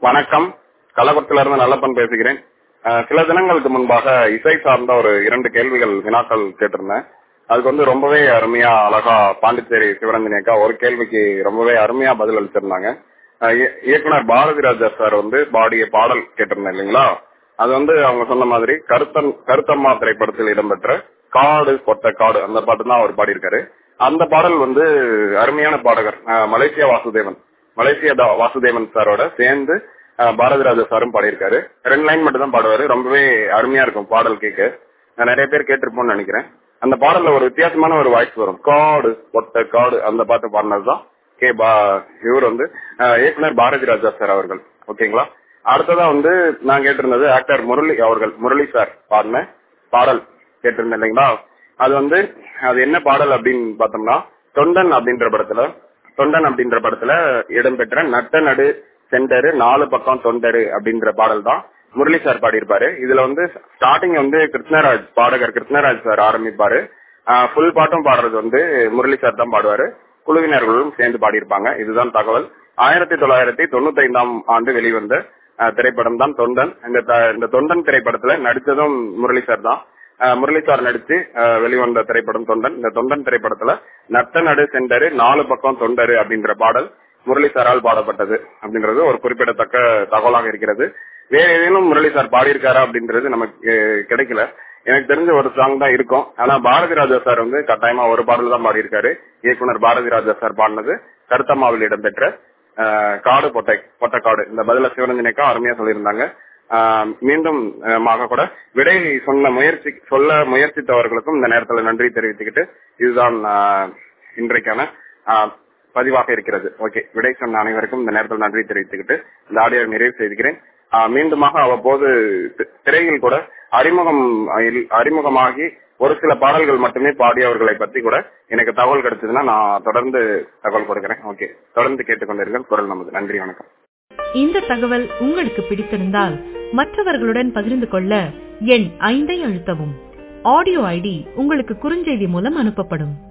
வணக்கம் கள்ளக்குளத்துல இருந்து நல்லப்பன் பேசுகிறேன் அஹ் சில தினங்களுக்கு முன்பாக இசை சார்ந்த ஒரு இரண்டு கேள்விகள் வினாக்கள் கேட்டிருந்தேன் அதுக்கு வந்து ரொம்பவே அருமையா அழகா பாண்டிச்சேரி சிவரஞ்சனி அக்கா ஒரு கேள்விக்கு ரொம்பவே அருமையா பதில் அளிச்சிருந்தாங்க அஹ் இய- இயக்குனர் பாரதி ராஜா சார் வந்து பாடிய பாடல் கேட்டிருந்தேன் இல்லைங்களா அது வந்து அவங்க சொன்ன மாதிரி கருத்தன் கருத்தம்மா திரைப்படத்தில் இடம்பெற்ற காடு கொட்ட காடு அந்த பாட்டு தான் அவர் பாடியிருக்காரு அந்த பாடல் வந்து அருமையான பாடகர் அஹ் மலேசியா வாசுதேவன் மலேசியா தா- வாசுதேவன் சாரோட சேர்ந்து அஹ் பாரதி ராஜா சாரும் பாடியிருக்காரு ரெண்டு லைன் மட்டும் தான் பாடுவாரு ரொம்பவே அருமையா இருக்கும் பாடல் கேட்க நான் நிறைய பேர் கேட்டிருப்போம்னு நினைக்கிறேன் அந்த பாடல்ல ஒரு வித்தியாசமான ஒரு வாய்ஸ் வரும் காடு ஒட்ட காடு அந்த பாட்டு பாடினதுதான் கே பா இவர் வந்து அஹ், இயக்குனர் பாரதி ராஜா சார் அவர்கள் ஓகேங்களா அடுத்ததா வந்து நான் கேட்டிருந்தது ஆக்டர் முரளி அவர்கள் முரளி சார் பாடின பாடல் கேட்டிருந்தேன் இல்லைங்களா அது வந்து அது என்ன பாடல் அப்படின்னு பார்த்தோம்னா தொண்டன் அப்படின்ற படத்துல தொண்டன் அப்படின்ற படத்துல இடம்பெற்ற நட்ட நடு சென்டரு நாலு பக்கம் தொண்டரு அப்படின்ற பாடல் தான் முரளி சார் பாடியிருப்பாரு இதுல வந்து ஸ்டார்டிங் வந்து கிருஷ்ணராஜ் பாடகர் கிருஷ்ணராஜ் சார் ஆரம்பிப்பாரு ஃபுல் பாட்டும் பாடுறது வந்து முரளி சார் தான் பாடுவாரு குழுவினர்களும் சேர்ந்து பாடியிருப்பாங்க இதுதான் தகவல் ஆயிரத்தி தொள்ளாயிரத்தி தொண்ணூத்தி ஐந்தாம் ஆண்டு வெளிவந்த அஹ், திரைப்படம் தான் தொண்டன் இந்த த- இந்த தொண்டன் திரைப்படத்துல நடிச்சதும் முரளி சார் தான் அஹ், முரளி சார் நடிச்சு அஹ், வெளிவந்த திரைப்படம் தொண்டன் இந்த தொண்டன் திரைப்படத்துல நட்ட நடு சென்டரு நாலு பக்கம் தொண்டரு அப்படின்ற பாடல் முரளி சாரால் பாடப்பட்டது அப்படின்றது ஒரு குறிப்பிடத்தக்க தகவலாக இருக்கிறது வேற ஏதேனும் முரளி சார் பாடியிருக்காரா அப்படின்றது நமக்கு அஹ், கிடைக்கல எனக்கு தெரிஞ்ச ஒரு சாங் தான் இருக்கும் ஆனா பாரதி ராஜா சார் வந்து கட்டாயமா ஒரு பாடல் தான் பாடியிருக்காரு இயக்குனர் பாரதி ராஜா சார் பாடினது கருத்தம்மாவில் இடம்பெற்ற அஹ், காடு பொட்டை பொட்டக்காடு இந்த பதில சிவரஞ்சனிக்கா அருமையா சொல்லியிருந்தாங்க ஆஹ் மீண்டும் ஆஹ் மாக கூட விடை சொன்ன முயற்சி சொல்ல முயற்சித்தவர்களுக்கும் இந்த நேரத்தில் நன்றி தெரிவித்துக்கிட்டு இதுதான் ஆஹ், இன்றைக்கான ஆஹ், பதிவாக இருக்கிறது ஓகே விடை சொன்ன அனைவருக்கும் இந்த நேரத்தில் நன்றி தெரிவித்துக்கிட்டு இந்த ஆடியோ நிறைவு செய்கிறேன் ஆஹ், மீண்டுமாக அவ்வப்போது தி- திரையில் கூட அறிமுகம் இல்- அறிமுகமாகி ஒரு சில பாடல்கள் மட்டுமே பாடியவர்களை பத்தி கூட எனக்கு தகவல் கிடைச்சதுன்னா நான் தொடர்ந்து தகவல் கொடுக்கிறேன் ஓகே தொடர்ந்து கேட்டுக்கொண்டிருங்கள் குரல் நமது நன்றி வணக்கம் இந்த தகவல் உங்களுக்கு பிடித்திருந்தால் மற்றவர்களுடன் பகிர்ந்து கொள்ள எண் ஐந்தை அழுத்தவும் ஆடியோ ஐடி உங்களுக்கு குறுஞ்செய்தி மூலம் அனுப்பப்படும்